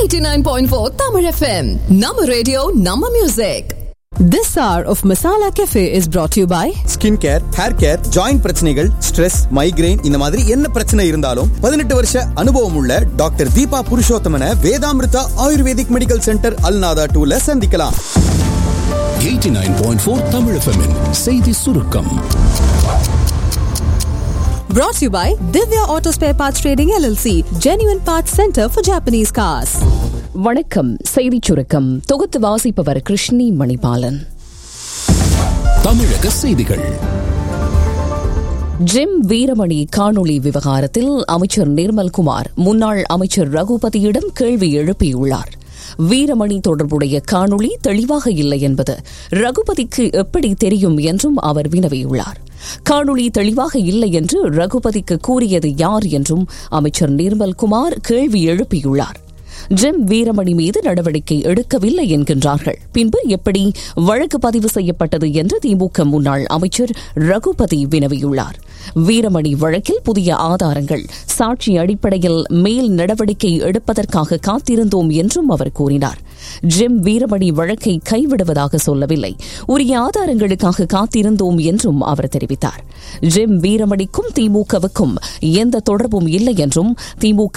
89.4 Tamil FM. Nama radio, Nama music. This hour of Masala Cafe is brought to you by skin care hair care joint பிரச்சனைகள் stress migraine இந்த மாதிரி என்ன பிரச்சனை இருந்தாலும் பதினெட்டு வருஷ அனுபவம் உள்ள டாக்டர் தீபா புருஷோத்தமன வேதாமிருதா ஆயுர்வேதிக் மெடிக்கல் சென்டர் அல்நாதா டூல சந்திக்கலாம் 89.4 Tamil FM -இன் செய்தி சுருக்கம் brought to you by Divya Auto Spare Parts Trading LLC, Genuine Parts Center for Japanese cars. வணக்கம் செய்திச் சுருக்கம் தொகுத்து வாசிப்பவர் கிருஷ்ணி மணிபாலன் தமிழக செய்திகள் ஜிம் வீரமணி காணொளி விவகாரத்தில் அமைச்சர் நிர்மல்குமார் முன்னாள் அமைச்சர் ரகுபதியிடம் கேள்வி எழுப்பியுள்ளார் வீரமணி தொடர்புடைய காணொளி தெளிவாக இல்லை என்பது ரகுபதிக்கு எப்படி தெரியும் என்றும் அவர் வினவியுள்ளார் காணொளி தெளிவாக இல்லை என்று ரகுபதிக்கு கூறியது யார் என்றும் அமைச்சர் நிர்மல்குமார் கேள்வி எழுப்பியுள்ளார் ஜிம் வீரமணி மீது நடவடிக்கை எடுக்கவில்லை என்கின்றார்கள் பின்பு எப்படி வழக்கு பதிவு செய்யப்பட்டது என்று திமுக முன்னாள் அமைச்சர் ரகுபதி வினவியுள்ளார் வீரமணி வழக்கில் புதிய ஆதாரங்கள் சாட்சி அடிப்படையில் மேல் நடவடிக்கை எடுப்பதற்காக காத்திருந்தோம் என்றும் அவர் கூறினார் ஜிம் வீரமணி வழக்கை கைவிடுவதாக சொல்லவில்லை உரிய ஆதாரங்களுக்காக காத்திருந்தோம் என்றும் அவர் தெரிவித்தார் ஜிம் வீரமணிக்கும் திமுகவுக்கும் எந்த தொடர்பும் இல்லை என்றும் திமுக